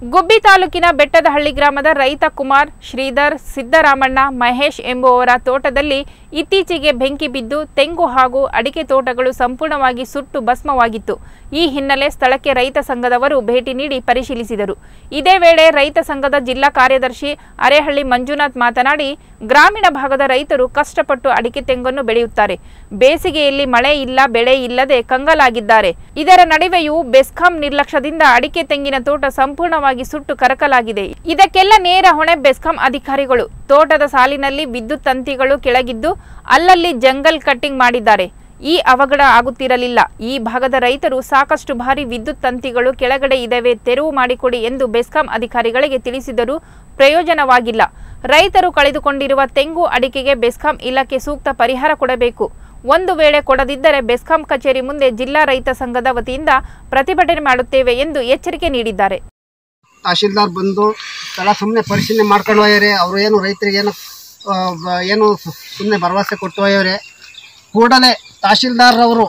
ಗುಬ್ಬಿ ತಾಲೂಕಿನ ಬೆಟ್ಟದಹಳ್ಳಿ ಗ್ರಾಮದ ರೈತ ಕುಮಾರ್ ಶ್ರೀಧರ್ ಸಿದ್ದರಾಮಣ್ಣ ಮಹೇಶ್ ಎಂಬುವವರ ತೋಟದಲ್ಲಿ ಇತ್ತೀಚೆಗೆ ಬೆಂಕಿ ಬಿದ್ದು ತೆಂಗು ಹಾಗೂ ಅಡಿಕೆ ತೋಟಗಳು ಸಂಪೂರ್ಣವಾಗಿ ಸುಟ್ಟು ಭಸ್ಮವಾಗಿತ್ತು ಈ ಹಿನ್ನೆಲೆ ಸ್ಥಳಕ್ಕೆ ರೈತ ಸಂಘದವರು ಭೇಟಿ ನೀಡಿ ಪರಿಶೀಲಿಸಿದರು ಇದೇ ವೇಳೆ ರೈತ ಸಂಘದ ಜಿಲ್ಲಾ ಕಾರ್ಯದರ್ಶಿ ಅರೇಹಳ್ಳಿ ಮಂಜುನಾಥ್ ಮಾತನಾಡಿ ಗ್ರಾಮೀಣ ಭಾಗದ ರೈತರು ಕಷ್ಟಪಟ್ಟು ಅಡಿಕೆ ತೆಂಗನ್ನು ಬೆಳೆಯುತ್ತಾರೆ ಬೇಸಿಗೆಯಲ್ಲಿ ಮಳೆ ಇಲ್ಲ ಬೆಳೆ ಇಲ್ಲದೆ ಕಂಗಾಲಾಗಿದ್ದಾರೆ ಇದರ ನಡುವೆಯೂ ಬೆಸ್ಕಾಂ ನಿರ್ಲಕ್ಷ್ಯದಿಂದ ಅಡಿಕೆ ತೆಂಗಿನ ತೋಟ ಸಂಪೂರ್ಣವಾಗಿ ಸುಟ್ಟು ಕರಕಲಾಗಿದೆ ಇದಕ್ಕೆಲ್ಲ ನೇರ ಹೊಣೆ ಬೆಸ್ಕಾಂ ಅಧಿಕಾರಿಗಳು ತೋಟದ ಸಾಲಿನಲ್ಲಿ ವಿದ್ಯುತ್ ತಂತಿಗಳು ಕೆಳಗಿದ್ದು ಅಲ್ಲಲ್ಲಿ ಜಂಗಲ್ ಕಟ್ಟಿಂಗ್ ಮಾಡಿದ್ದಾರೆ ಈ ಅವಘಡ ಆಗುತ್ತಿರಲಿಲ್ಲ ಈ ಭಾಗದ ರೈತರು ಸಾಕಷ್ಟು ಬಾರಿ ವಿದ್ಯುತ್ ತಂತಿಗಳು ಕೆಳಗಡೆ ಇದಾವೆ ತೆರವು ಮಾಡಿಕೊಡಿ ಎಂದು ಬೆಸ್ಕಾಂ ಅಧಿಕಾರಿಗಳಿಗೆ ತಿಳಿಸಿದರೂ ಪ್ರಯೋಜನವಾಗಿಲ್ಲ ರೈತರು ಕಳೆದುಕೊಂಡಿರುವ ತೆಂಗು ಅಡಿಕೆಗೆ ಬೆಸ್ಕಾಂ ಇಲಾಖೆ ಸೂಕ್ತ ಪರಿಹಾರ ಕೊಡಬೇಕು ಒಂದು ವೇಳೆ ಕೊಡದಿದ್ದರೆ ಬೆಸ್ಕಾಂ ಕಚೇರಿ ಮುಂದೆ ಜಿಲ್ಲಾ ರೈತ ಸಂಘದ ವತಿಯಿಂದ ಪ್ರತಿಭಟನೆ ಮಾಡುತ್ತೇವೆ ಎಂದು ಎಚ್ಚರಿಕೆ ನೀಡಿದ್ದಾರೆ ತಹಶೀಲ್ದಾರ್ ಬಂದು ಸ್ಥಳ ಸುಮ್ಮನೆ ಪರಿಶೀಲನೆ ಮಾಡ್ಕೊಂಡು ಹೋಗ್ಯಾರೆ ಅವರು ಏನು ರೈತರಿಗೆ ಏನು ಆ, ಬ- ಏನು ಸುಮ್ಮನೆ ಭರವಸೆ ಕೊಟ್ಟು ಹೋಗ್ಯಾರೆ ಕೂಡಲೇ ತಹಶೀಲ್ದಾರ್ ಅವರು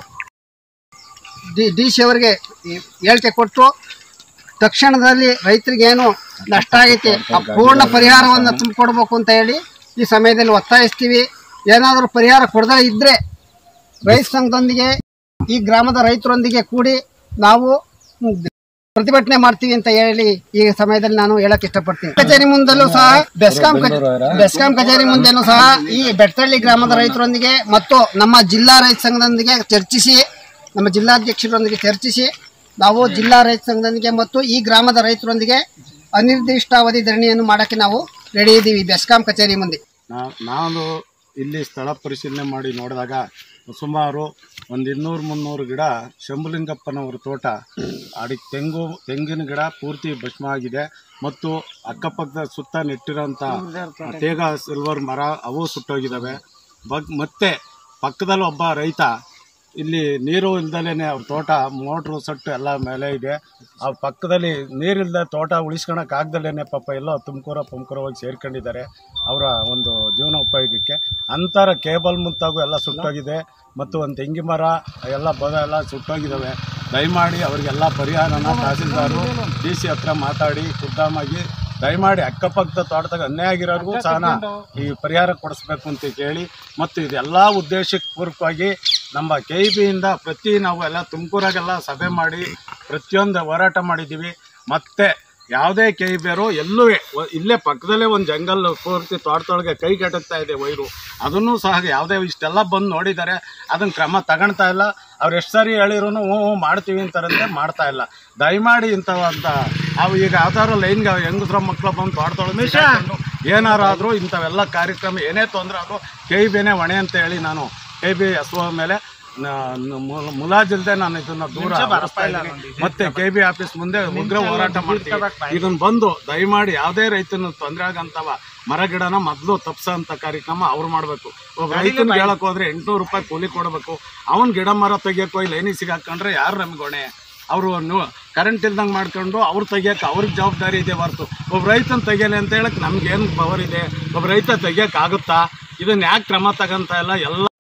ಡಿ ಡಿ ಸಿ ಅವರಿಗೆ ಈ ಹೇಳಿಕೆ ಕೊಟ್ಟು ತಕ್ಷಣದಲ್ಲಿ ರೈತರಿಗೆ ಏನು ನಷ್ಟ ಆಗೈತೆ ಆ ಪೂರ್ಣ ಪರಿಹಾರವನ್ನು ತುಂಬಿಕೊಡ್ಬೇಕು ಅಂತ ಹೇಳಿ ಈ ಸಮಯದಲ್ಲಿ ಒತ್ತಾಯಿಸ್ತೀವಿ ಏನಾದರೂ ಪರಿಹಾರ ಕೊಡದೇ ಇದ್ದರೆ ರೈತ ಸಂಘದೊಂದಿಗೆ ಈ ಗ್ರಾಮದ ರೈತರೊಂದಿಗೆ ಕೂಡಿ ನಾವು ಪ್ರತಿಭಟನೆ ಮಾಡ್ತೀವಿ ಅಂತ ಹೇಳಿ ಈ ಸಮಯದಲ್ಲಿ ನಾನು ಹೇಳಕ್ ಇಷ್ಟಪಡ್ತೀನಿ ಕಚೇರಿ ಮುಂದಲ್ಲೂ ಸಹ ಬೆಸ್ಕಾಂ ಕಚೇ- ಬೆಸ್ಕಾಂ ಕಚೇರಿ ಮುಂದೆನೂ ಸಹ ಈ ಬೆಟ್ಟಳ್ಳಿ ಗ್ರಾಮದ ರೈತರೊಂದಿಗೆ ಮತ್ತು ನಮ್ಮ ಜಿಲ್ಲಾ ರೈತ ಸಂಘದೊಂದಿಗೆ ಚರ್ಚಿಸಿ ನಮ್ಮ ಜಿಲ್ಲಾಧ್ಯಕ್ಷರೊಂದಿಗೆ ಚರ್ಚಿಸಿ ನಾವು ಜಿಲ್ಲಾ ರೈತ ಸಂಘದೊಂದಿಗೆ ಮತ್ತು ಈ ಗ್ರಾಮದ ರೈತರೊಂದಿಗೆ ಅನಿರ್ದಿಷ್ಟಾವಧಿ ಧರಣಿಯನ್ನು ಮಾಡಕ್ಕೆ ನಾವು ರೆಡಿ ಇದ್ದೀವಿ ಬೆಸ್ಕಾಂ ಕಚೇರಿ ಮುಂದೆ ನಾ- ನಾನು ಇಲ್ಲಿ ಸ್ಥಳ ಪರಿಶೀಲನೆ ಮಾಡಿ ನೋಡಿದಾಗ ಸುಮಾರು ಒಂದು ಇನ್ನೂರು ಮುನ್ನೂರು ಗಿಡ ಶಂಭುಲಿಂಗಪ್ಪನವರ ತೋಟ ಅಡಿ ತೆಂಗು ತೆಂಗಿನ ಗಿಡ ಪೂರ್ತಿ ಭಸ್ಮ ಆಗಿದೆ ಮತ್ತು ಅಕ್ಕಪಕ್ಕದ ಸುತ್ತ ನೆಟ್ಟಿರೋಂಥ ತೇಗ ಸಿಲ್ವರ್ ಮರ ಅವು ಸುಟ್ಟೋಗಿದ್ದಾವೆ ಬಗ್ ಮತ್ತೆ ಪಕ್ಕದಲ್ಲಿ ಒಬ್ಬ ರೈತ ಇಲ್ಲಿ ನೀರು ಇಲ್ದಲೇ ಅವ್ರ ತೋಟ ಮೋಟ್ರು ಸಟ್ಟು ಎಲ್ಲ ಮೇಲೆ ಇದೆ ಆ ಪಕ್ಕದಲ್ಲಿ ನೀರಿಲ್ಲದೆ ತೋಟ ಉಳಿಸ್ಕೊಳಕ್ ಆಗ್ದಲೇ ಪಾಪ ಎಲ್ಲೋ ತುಮಕೂರ ಪುಮಕೂರ ಹೋಗಿ ಸೇರ್ಕೊಂಡಿದ್ದಾರೆ ಅವರ ಒಂದು ಜೀವನ ಉಪಯೋಗಕ್ಕೆ ಅಂತರ ಕೇಬಲ್ ಮುಂತಾಗೂ ಎಲ್ಲ ಸುಟ್ಟೋಗಿದೆ ಮತ್ತು ಒಂದು ತೆಂಗಿ ಮರ ಎಲ್ಲ ಬದ ಎಲ್ಲ ಸುಟ್ಟೋಗಿದ್ದಾವೆ ದಯಮಾಡಿ ಅವರಿಗೆಲ್ಲ ಪರಿಹಾರನ ತಹಸೀಲ್ದಾರು ಡಿ ಸಿ ಹತ್ರ ಮಾತಾಡಿ ಖುದ್ದಾಮಾಗಿ ದಯಮಾಡಿ ಅಕ್ಕಪಕ್ಕದ ತೋಟದಾಗ ಅನ್ಯಾಯ ಆಗಿರೋರ್ಗೂ ಸಹ ಈ ಪರಿಹಾರ ಕೊಡಿಸ್ಬೇಕು ಅಂತ ಕೇಳಿ ಮತ್ತು ಇದೆಲ್ಲ ಉದ್ದೇಶಕ್ಕೆ ಪೂರ್ವಕವಾಗಿ ನಮ್ಮ ಕೆ ಇ ಬಿಯಿಂದ ಪ್ರತಿ ನಾವು ಎಲ್ಲ ತುಮಕೂರಾಗೆಲ್ಲ ಸಭೆ ಮಾಡಿ ಪ್ರತಿಯೊಂದು ಹೋರಾಟ ಮಾಡಿದ್ದೀವಿ ಮತ್ತೆ ಯಾವುದೇ ಕೆ ಇ ಬಿಯರು ಎಲ್ಲೂ ಇಲ್ಲೇ ಪಕ್ಕದಲ್ಲೇ ಒಂದು ಜಂಗಲ್ ಪೂರ್ತಿ ತೋಟದೊಳಗೆ ಕೈ ಕೆಟ್ಟುತ್ತಾ ಇದೆ ವೈರು ಅದನ್ನು ಸಹ ಯಾವುದೇ ಇಷ್ಟೆಲ್ಲ ಬಂದು ನೋಡಿದ್ದಾರೆ ಅದನ್ನು ಕ್ರಮ ತಗೊಳ್ತಾ ಇಲ್ಲ ಅವ್ರು ಎಷ್ಟು ಸಾರಿ ಹೇಳಿದ್ರು ಹ್ಞೂ ಹ್ಞೂ ಮಾಡ್ತೀವಿ ಅಂತಾರಂತೆ ಮಾಡ್ತಾ ಇಲ್ಲ ದಯಮಾಡಿ ಇಂಥವಂತ ಅವು ಈಗ ಯಾವ್ದಾದ್ರು ಲೈನ್ಗೆ ಹೆಂಗಸ್ರ ಮಕ್ಕಳು ಬಂದು ತೋಟದೊಳಗೆ ಸಿಕ್ಕಾಕೊಂಡು ಏನಾರು ಆದರೂ ಇಂಥವೆಲ್ಲ ಕಾರ್ಯಕ್ರಮ ಏನೇ ತೊಂದರೆ ಆದರೂ ಕೆ ಇ ಬಿನೇ ಹೊಣೆ ಅಂತ ಹೇಳಿ ನಾನು ಕೆ ಬಿ ಎಸ್ ಒ ಮೇಲೆ ನ- ನ- ಮು- ಮುಲಾಜಿಲ್ದೆ ನಾನು ಇದನ್ನ ದೂರ ಹರಿಸ್ತಾ ಇದ್ದೀನಿ. ಮತ್ತೆ ಕೆ ಬಿ ಆಫೀಸ್ ಮುಂದೆ ಉಗ್ರ ಹೋರಾಟ ಮಾಡ್ತೀವಿ ಇದನ್ನ ಬಂದು ದಯಮಾಡಿ ಯಾವುದೇ ರೈತನ ತೊಂದರೆ ಆಗಂತವ ಮರ ಗಿಡನ ಮೊದಲು ತಪ್ಸಂತ ಕಾರ್ಯಕ್ರಮ ಅವ್ರು ಮಾಡಬೇಕು ಒಬ್ಬ ರೈತನಿಗೆ ಹೇಳಕ್ ಹೋದ್ರೆ ಎಂಟ್ನೂರು ರೂಪಾಯಿ ಕೂಲಿ ಕೊಡಬೇಕು ಅವನ್ ಗಿಡ ಮರ ತೆಗಿಯಕ್ಕೆ ಹೋಗಿ ಲೈನಿಗೆ ಸಿಗಾಕೊಂಡ್ರೆ ಯಾರು ನಮ್ಗೆ ಹೊಣೆ ಅವರು ಕರೆಂಟ್ ಇಲ್ದಂಗೆ ಮಾಡ್ಕೊಂಡು ಅವ್ರು ತೆಗಿಯಕ್ಕೆ ಅವ್ರಿಗೆ ಜವಾಬ್ದಾರಿ ಇದೆ ಹೊರತು ಒಬ್ಬ ರೈತನ ತೆಗಿಯಲಿ ಅಂತ ಹೇಳಕ್ ನಮ್ಗೆ ಏನು ಪವರ್ ಇದೆ ಒಬ್ಬ ರೈತ ತೆಗಿಯಕ್ಕೆ ಆಗುತ್ತಾ ಇದನ್ನ ಯಾಕೆ ಕ್ರಮ ತಗಂತ ಇಲ್ಲ ಎಲ್ಲ